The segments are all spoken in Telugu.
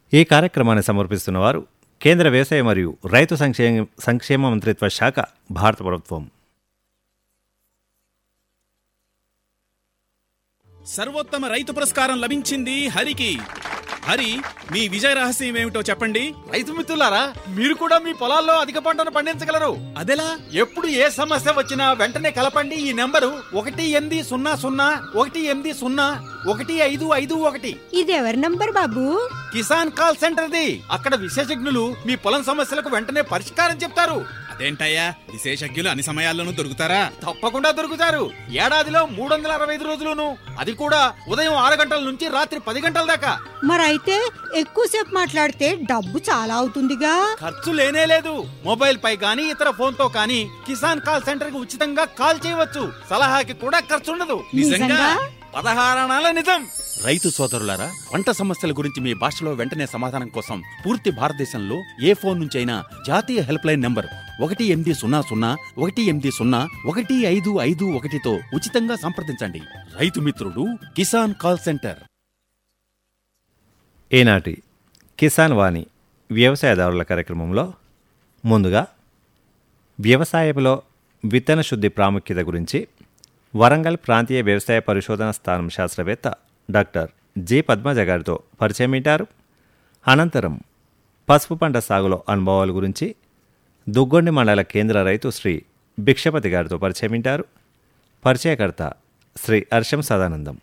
ఈ కార్యక్రమాన్ని సమర్పిస్తున్నవారు కేంద్ర వ్యవసాయ మరియు రైతు సంక్షేమ సంక్షేమ మంత్రిత్వ శాఖ భారత ప్రభుత్వం సర్వోత్తమ రైతు పురస్కారం లభించింది హరికి హరి మీ విజయ రహస్యం ఏమిటో చెప్పండి రైతు మిత్రులారా మీరు కూడా మీ పొలాల్లో అధిక పంటను పండించగలరు అదెలా ఎప్పుడు ఏ సమస్య వచ్చినా వెంటనే కలపండి ఈ నెంబరు ఒకటి ఎనిమిది సున్నా సున్నా ఒకటి ఎనిమిది సున్నా ఒకటి ఐదు ఐదు ఒకటి ఇది ఎవరి నంబర్ బాబు కిసాన్ కాల్ సెంటర్ది అక్కడ విశేషజ్ఞులు మీ పొలం సమస్యలకు వెంటనే పరిష్కారం చెప్తారు అదేంటయ్యా విశేషజ్ఞులు అన్ని సమయాల్లోనూ దొరుకుతారా తప్పకుండా దొరుకుతారు ఏడాదిలో మూడు వందల అరవై ఐదు రోజులును అది కూడా ఉదయం ఆరు గంటల నుంచి రాత్రి పది గంటల దాకా మరైతే ఎక్కువసేపు మాట్లాడితే డబ్బు చాలా అవుతుందిగా ఖర్చు లేనే లేదు మొబైల్ పై గానీ ఇతర ఫోన్ తో కానీ కిసాన్ కాల్ సెంటర్ కి ఉచితంగా కాల్ చేయవచ్చు సలహాకి కూడా ఖర్చు ఉండదు నిజంగా? పదహారణాల నిజం రైతు సోదరులారా పంట సమస్యల గురించి మీ భాషలో వెంటనే సమాధానం కోసం పూర్తి భారతదేశంలో ఏ ఫోన్ నుంచైనా జాతీయ హెల్ప్ లైన్ నంబర్ ఒకటి ఎనిమిది సున్నా సున్నా ఒకటి ఎనిమిది సున్నా ఒకటి ఐదు ఐదు ఒకటితో ఉచితంగా సంప్రదించండి రైతు మిత్రుడు కిసాన్ కాల్ సెంటర్ ఈనాటి కిసాన్ వాణి వ్యవసాయదారుల కార్యక్రమంలో ముందుగా వ్యవసాయంలో విత్తన శుద్ధి ప్రాముఖ్యత గురించి వరంగల్ ప్రాంతీయ వ్యవసాయ పరిశోధన స్థానం శాస్త్రవేత్త డాక్టర్ జి పద్మజ గారితో పరిచయం వింటారు అనంతరం పసుపు పంట సాగులో అనుభవాల గురించి దుగ్గొండి మండల కేంద్ర రైతు శ్రీ భిక్షపతి గారితో పరిచయం వింటారు పరిచయకర్త శ్రీ హర్షం సదానందం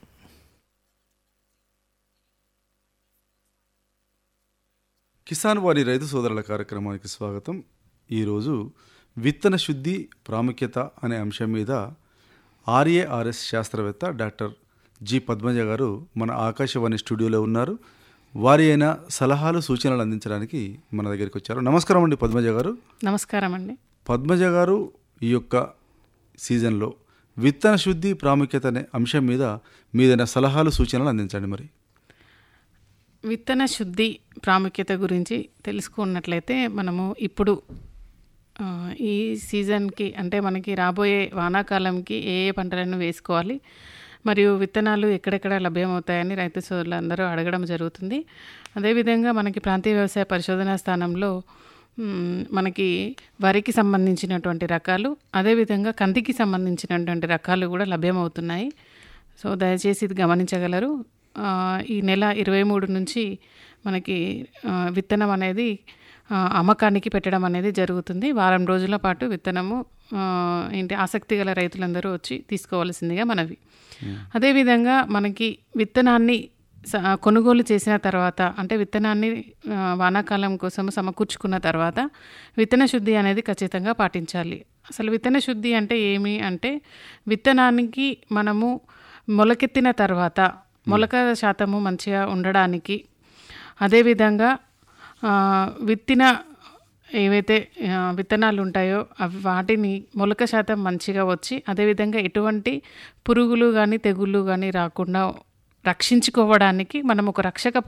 కిసాన్ వారి రైతు సోదరుల కార్యక్రమానికి స్వాగతం ఈరోజు విత్తన శుద్ధి ప్రాముఖ్యత అనే అంశం మీద ఆర్ఏఆర్ఎస్ శాస్త్రవేత్త డాక్టర్ జి పద్మజ గారు మన ఆకాశవాణి స్టూడియోలో ఉన్నారు వారి అయిన సలహాలు సూచనలు అందించడానికి మన దగ్గరికి వచ్చారు నమస్కారం అండి పద్మజ గారు నమస్కారం అండి పద్మజ గారు ఈ యొక్క సీజన్లో విత్తన శుద్ధి ప్రాముఖ్యత అనే అంశం మీద మీదైన సలహాలు సూచనలు అందించండి మరి విత్తన శుద్ధి ప్రాముఖ్యత గురించి తెలుసుకున్నట్లయితే మనము ఇప్పుడు ఆ, ఈ సీజన్కి అంటే మనకి రాబోయే వానాకాలంకి ఏ ఏ పంటలను వేసుకోవాలి మరియు విత్తనాలు ఎక్కడెక్కడ లభ్యమవుతాయని రైతు సోదరులు అందరూ అడగడం జరుగుతుంది అదేవిధంగా మనకి ప్రాంతీయ వ్యవసాయ పరిశోధనా స్థానంలో మ్, మనకి వరికి సంబంధించినటువంటి రకాలు అదేవిధంగా కందికి సంబంధించినటువంటి రకాలు కూడా లభ్యమవుతున్నాయి సో దయచేసి ఇది గమనించగలరు ఆ, ఈ నెల ఇరవై మూడు నుంచి మనకి ఆ, విత్తనం అనేది ఆ, అమ్మకానికి పెట్టడం అనేది జరుగుతుంది వారం రోజుల పాటు విత్తనము ఆ, ఏంటి ఆసక్తి గల రైతులందరూ వచ్చి తీసుకోవాల్సిందిగా మనవి అదేవిధంగా మనకి విత్తనాన్ని స- కొనుగోలు చేసిన తర్వాత అంటే విత్తనాన్ని ఆ, వానాకాలం కోసం సమకూర్చుకున్న తర్వాత విత్తన శుద్ధి అనేది ఖచ్చితంగా పాటించాలి అసలు విత్తన శుద్ధి అంటే ఏమి అంటే విత్తనానికి మనము మొలకెత్తిన తర్వాత మొలక శాతము మంచిగా ఉండడానికి అదేవిధంగా ఆ, విత్తిన ఏవైతే ఆ, విత్తనాలు ఉంటాయో అవి వాటిని మొలక శాతం మంచిగా వచ్చి అదేవిధంగా ఎటువంటి పురుగులు కానీ తెగుళ్ళు కానీ రాకుండా రక్షించుకోవడానికి మనం ఒక రక్షక